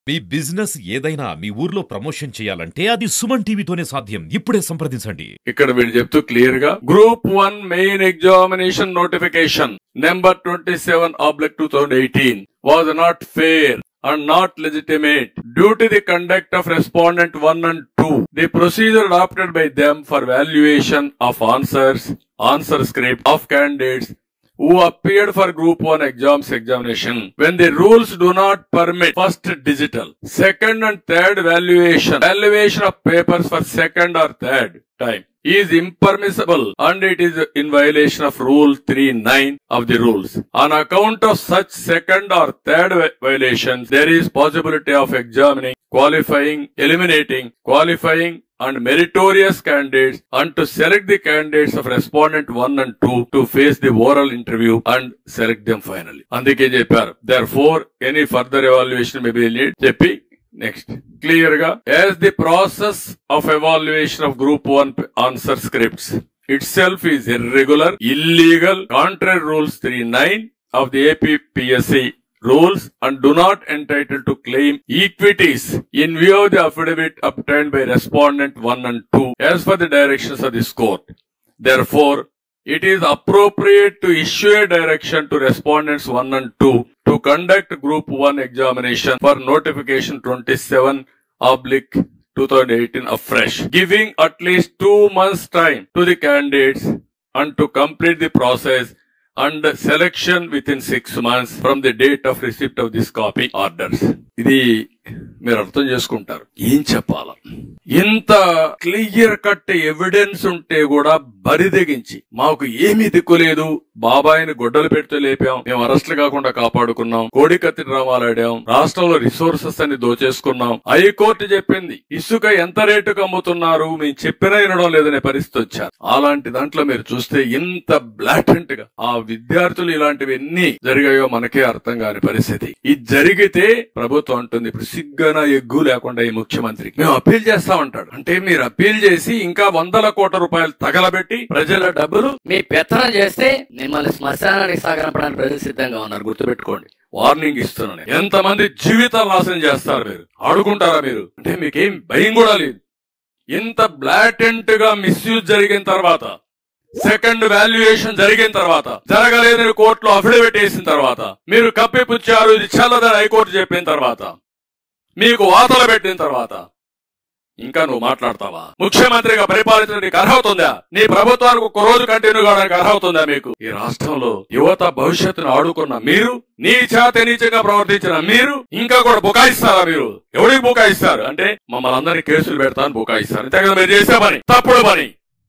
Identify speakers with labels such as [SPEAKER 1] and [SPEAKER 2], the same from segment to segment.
[SPEAKER 1] మీ business ఏదైనా మీ ఊర్లో promotion చేయాలంటే అది సుమన్ టీవీతోనే సాధ్యం ఇప్పుడే సంప్రదించండి
[SPEAKER 2] ఇక్కడ వీళ్ళు చెప్తూ క్లియర్ గా group one main examination notification number twenty seven oblique two thousand eighteen was not fair and not legitimate due to the conduct of respondent 1 and 2 the procedure adopted by them for valuation of answers answer script of candidates who appeared for group 1 exams examination when the rules do not permit first digital second and third valuation valuation of papers for second or third time is impermissible and it is in violation of rule 39 of the rules on account of such second or third vi- violations there is possibility of examining qualifying eliminating qualifying and meritorious candidates and to select the candidates of respondent 1 and 2 to face the oral interview and select them finally. అందుకే చెప్పారు therefore any further evaluation may be need చెప్పి next clear గా as the process of evaluation of group one answer scripts itself is irregular illegal contrary rules three nine of the APSC rules and do not entitled to claim equities in view of the affidavit obtained by respondent 1 and 2 as per the directions of this court. Therefore, it is appropriate to issue a direction to respondents 1 and 2 to conduct group 1 examination for notification 27 oblique 2018 afresh, giving at least two months time to the candidates and to complete the process and selection within six months from the date of receipt of this copy orders. ఇది మీరు అర్థం చేసుకుంటారు ఏం చెప్పాలా ఇంత clear cut evidence ఉంటే కూడా బరిదెగించి మాకు ఏమీ దిక్కులేదు బాబాయిని గొడ్డలు పెడితే లేపాం మేము అరెస్టులు కాకుండా కాపాడుకున్నాం కోడికత్తి డ్రామాలు ఆడాం రాష్ట్రంలో రిసోర్సెస్ అన్ని దోచేసుకున్నాం హైకోర్టు చెప్పింది ఇసుక ఎంత రేటుకు అమ్ముతున్నారు మేము చెప్పినా వినడం లేదనే పరిస్థితి వచ్చారు అలాంటి దాంట్లో మీరు చూస్తే ఇంత బ్లాటెంట్ గా ఆ విద్యార్థులు ఇలాంటివి ఎన్ని జరిగాయో మనకే అర్థం కాని పరిస్థితి ఇది జరిగితే ప్రభుత్వం అంటుంది ఇప్పుడు సిగ్గన ఎగ్గు లేకుండా ఈ ముఖ్యమంత్రి మేము అప్పీల్ చేస్తామంటాడు అంటే మీరు అప్పీల్ చేసి ఇంకా వందల కోట్ల రూపాయలు తగలబెట్టి ప్రజల డబ్బులు
[SPEAKER 3] మీ పెత్తనం చేస్తే మిమ్మల్ని శ్మశానానికి సాగనపడానికి ప్రజలు సిద్ధంగా ఉన్నారు గుర్తుపెట్టుకోండి
[SPEAKER 2] వార్నింగ్ ఇస్తున్నాను ఎంతమంది జీవితాలు నాశనం చేస్తారు మీరు ఆడుకుంటారా మీరు అంటే మీకేం భయం కూడా లేదు ఇంత బ్లాటెంట్ గా మిస్యూజ్ జరిగిన తర్వాత సెకండ్ వాల్యుయేషన్ జరిగిన తర్వాత జరగలేదని కోర్టులో అఫిడవిట్ వేసిన తర్వాత మీరు కప్పిపుచ్చారు ఇది చల్లదని హైకోర్టు చెప్పిన తర్వాత మీకు వాతలు పెట్టిన తర్వాత ఇంకా నువ్వు మాట్లాడతావా ముఖ్యమంత్రిగా పరిపాలించడానికి అర్హత ఉందా నీ ప్రభుత్వానికి ఒక రోజు కంటిన్యూ కావడానికి అర్హత ఉందా మీకు ఈ రాష్ట్రంలో యువత భవిష్యత్తును ఆడుకున్న మీరు నీ చేత నీచంగా ప్రవర్తించిన మీరు ఇంకా కూడా బుకాయిస్తారా మీరు ఎవరికి బుకాయిస్తారు అంటే మమ్మల్ని అందరినీ కేసులు పెడతాను బుకాయిస్తారు అంతే కదా మీరు చేసే పని తప్పుడు పని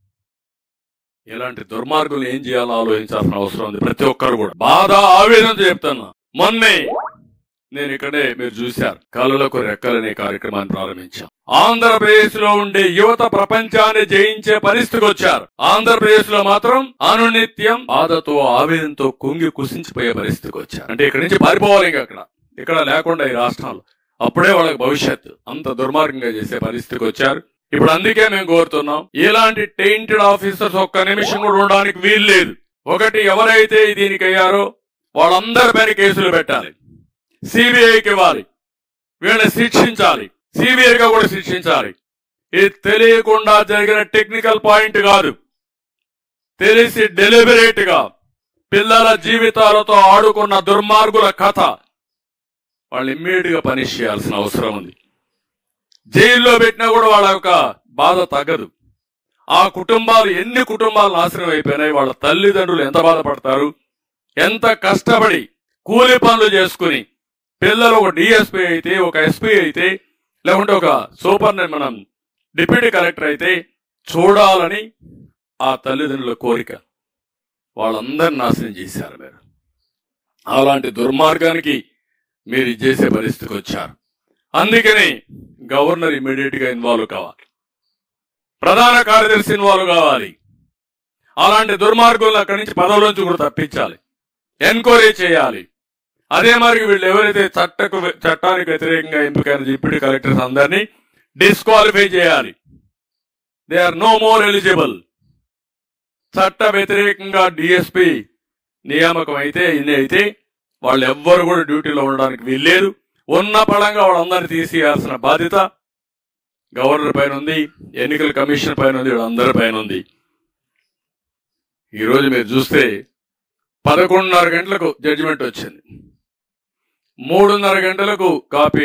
[SPEAKER 2] ఇలాంటి దుర్మార్గులు ఏం చేయాలో ఆలోచించాల్సిన అవసరం ఉంది ప్రతి ఒక్కరు కూడా బాధ ఆవేదనతో చెప్తున్నా మొన్నే నేను ఇక్కడే మీరు చూశారు కళ్ళలకు రెక్కలనే కార్యక్రమాన్ని ప్రారంభించాం ఆంధ్రప్రదేశ్ లో ఉండే యువత ప్రపంచాన్ని జయించే పరిస్థితికి వచ్చారు ఆంధ్రప్రదేశ్ లో మాత్రం అనునిత్యం బాధతో ఆవేదనతో కుంగి కుసించిపోయే పరిస్థితికి వచ్చారు అంటే ఇక్కడి నుంచి పారిపోవాలి ఇంకా అక్కడ ఇక్కడ లేకుండా ఈ రాష్ట్రాలు అప్పుడే వాళ్ళకి భవిష్యత్తు అంత దుర్మార్గంగా చేసే పరిస్థితికి వచ్చారు ఇప్పుడు అందుకే మేము కోరుతున్నాం ఇలాంటి టెయింటెడ్ ఆఫీసర్స్ ఒక్క నిమిషం కూడా ఉండడానికి వీలు లేదు ఒకటి ఎవరైతే దీనికి అయ్యారో వాళ్ళందరిపైన కేసులు పెట్టాలి సిబిఐకి ఇవ్వాలి వీళ్ళని శిక్షించాలి సివియర్ గా కూడా శిక్షించాలి ఇది తెలియకుండా జరిగిన టెక్నికల్ పాయింట్ కాదు తెలిసి డెలిబరేట్ గా పిల్లల జీవితాలతో ఆడుకున్న దుర్మార్గుల కథ వాళ్ళు ఇమ్మీడియట్ గా పనిష్ చేయాల్సిన అవసరం ఉంది జైల్లో పెట్టినా కూడా వాళ్ళ యొక్క బాధ తగ్గదు ఆ కుటుంబాలు ఎన్ని కుటుంబాలు నాశనం అయిపోయినాయి వాళ్ళ తల్లిదండ్రులు ఎంత బాధపడతారు ఎంత కష్టపడి కూలి పనులు చేసుకుని పిల్లలు ఒక డిఎస్పీ అయితే ఒక ఎస్పీ అయితే లేకుంటే ఒక సూపర్ మనం డిప్యూటీ కలెక్టర్ అయితే చూడాలని ఆ తల్లిదండ్రుల కోరిక వాళ్ళందరిని నాశనం చేశారు మీరు అలాంటి దుర్మార్గానికి మీరు ఇది చేసే పరిస్థితికి వచ్చారు అందుకని గవర్నర్ ఇమీడియట్ గా ఇన్వాల్వ్ కావాలి ప్రధాన కార్యదర్శి ఇన్వాల్వ్ కావాలి అలాంటి దుర్మార్గులను అక్కడి నుంచి పదవులోంచి కూడా తప్పించాలి ఎంక్వైరీ చేయాలి అదే మరి వీళ్ళు ఎవరైతే చట్టకు చట్టానికి వ్యతిరేకంగా ఎంపికైన డిప్యూటీ కలెక్టర్స్ అందరినీ డిస్క్వాలిఫై చేయాలి they are no more eligible చట్ట వ్యతిరేకంగా డిఎస్పి నియామకం అయితే ఇన్ని అయితే వాళ్ళు ఎవ్వరు కూడా డ్యూటీలో ఉండడానికి వీల్లేదు ఉన్న పళంగా వాళ్ళందరినీ తీసేయాల్సిన బాధ్యత గవర్నర్ పైన ఉంది ఎన్నికల కమిషన్ పైన ఉంది వీళ్ళందరి పైన ఉంది ఈరోజు మీరు చూస్తే పదకొండున్నర గంటలకు జడ్జిమెంట్ వచ్చింది మూడున్నర గంటలకు కాపీ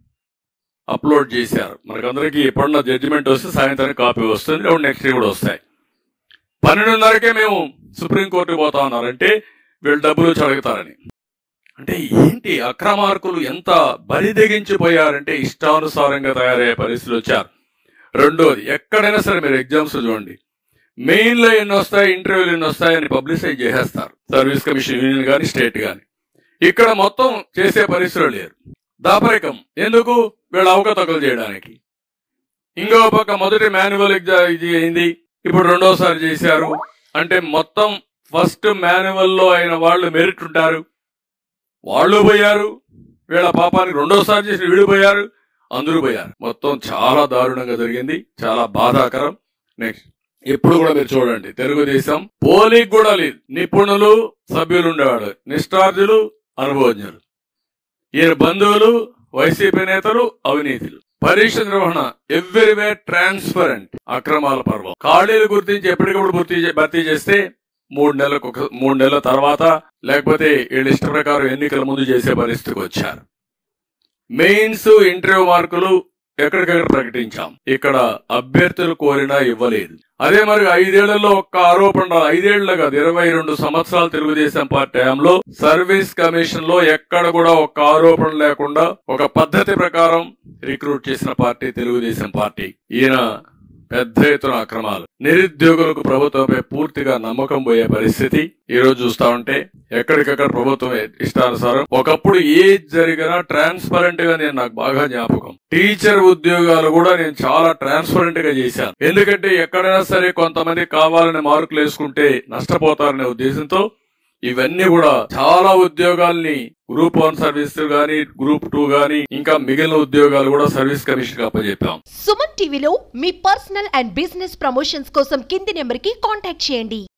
[SPEAKER 2] అప్లోడ్ చేశారు మనకందరికీ ఎప్పుడన్నా జడ్జిమెంట్ వస్తే సాయంత్రం కాపీ వస్తుంది లేదా నెక్స్ట్ డే కూడా వస్తాయి పన్నెండున్నరకే మేము సుప్రీంకోర్టుకు పోతా ఉన్నారంటే వీళ్ళు డబ్బులు చదువుతారని అంటే ఏంటి అక్రమార్కులు ఎంత బరిదెగించిపోయారంటే ఇష్టానుసారంగా తయారయ్యే పరిస్థితులు వచ్చారు రెండోది ఎక్కడైనా సరే మీరు ఎగ్జామ్స్ చూడండి మెయిన్ లో ఎన్ని వస్తాయి ఇంటర్వ్యూలు ఎన్ని వస్తాయని పబ్లిసైజ్ చేసేస్తారు సర్వీస్ కమిషన్ యూనియన్ కానీ స్టేట్ కానీ ఇక్కడ మొత్తం చేసే పరిస్థితులు లేరు దాపరికం ఎందుకు వీళ్ళు అవకతవకలు చేయడానికి ఇంకో పక్క మొదటి మాన్యువల్ ఎగ్జామ్ ఇది అయింది ఇప్పుడు రెండోసారి చేశారు అంటే మొత్తం ఫస్ట్ మాన్యువల్ లో అయిన వాళ్ళు మెరిట్ ఉంటారు వాళ్ళు పోయారు వీళ్ళ పాపానికి రెండోసారి చేసి వీళ్ళు పోయారు అందరూ పోయారు మొత్తం చాలా దారుణంగా జరిగింది చాలా బాధాకరం నెక్స్ట్ ఎప్పుడు కూడా మీరు చూడండి తెలుగుదేశం పోలింగ్ కూడా లేదు నిపుణులు సభ్యులు ఉండేవాడు నిష్ఠార్థులు అనుభవజ్ఞులు ఈయన బంధువులు వైసీపీ నేతలు అవినీతులు పరీక్ష నిర్వహణ ఎవ్రీవే ట్రాన్స్పరెంట్ అక్రమాల పర్వం ఖాళీలు గుర్తించి ఎప్పటికప్పుడు భర్తీ చే- భర్తీ చేస్తే మూడు నెలలకు ఒక- మూడు నెలల తర్వాత లేకపోతే వీళ్ళ ఇష్ట ప్రకారం ఎన్నికల ముందు చేసే పరిస్థితికి వచ్చారు మెయిన్స్ ఇంటర్వ్యూ మార్కులు ఎక్కడికెక్కడ ప్రకటించాం ఇక్కడ అభ్యర్థులు కోరినా ఇవ్వలేదు అదే మరి ఐదేళ్లలో ఒక్క ఆరోపణ రాలేదు. ఐదేళ్ల కాదు ఇరవై రెండు సంవత్సరాలు తెలుగుదేశం పార్టీ హయాంలో సర్వీస్ కమిషన్ లో ఎక్కడ కూడా ఒక్క ఆరోపణ లేకుండా ఒక పద్ధతి ప్రకారం రిక్రూట్ చేసిన పార్టీ తెలుగుదేశం పార్టీ ఈయన పెద్ద ఎత్తున అక్రమాలు నిరుద్యోగులకు ప్రభుత్వంపై పూర్తిగా నమ్మకం పోయే పరిస్థితి ఈ రోజు చూస్తా ఉంటే ఎక్కడికక్కడ ప్రభుత్వం ఇష్టానుసారం ఒకప్పుడు ఏది జరిగినా ట్రాన్స్పరెంట్ గా నేను నాకు బాగా జ్ఞాపకం టీచర్ ఉద్యోగాలు కూడా నేను చాలా ట్రాన్స్పరెంట్ గా చేశాను ఎందుకంటే ఎక్కడైనా సరే కొంతమంది కావాలని మార్కులు వేసుకుంటే నష్టపోతారనే ఉద్దేశంతో ఇవన్నీ కూడా చాలా ఉద్యోగాల్ని గ్రూప్ వన్ సర్వీస్ గానీ గ్రూప్ టూ గానీ ఇంకా మిగిలిన ఉద్యోగాలు కూడా సర్వీస్ కమిషన్ కి అప్పచెప్పాం
[SPEAKER 4] సుమన్ టీవీలో మీ పర్సనల్ అండ్ బిజినెస్ ప్రమోషన్స్ కోసం కింది నెంబర్కి కాంటాక్ట్ చేయండి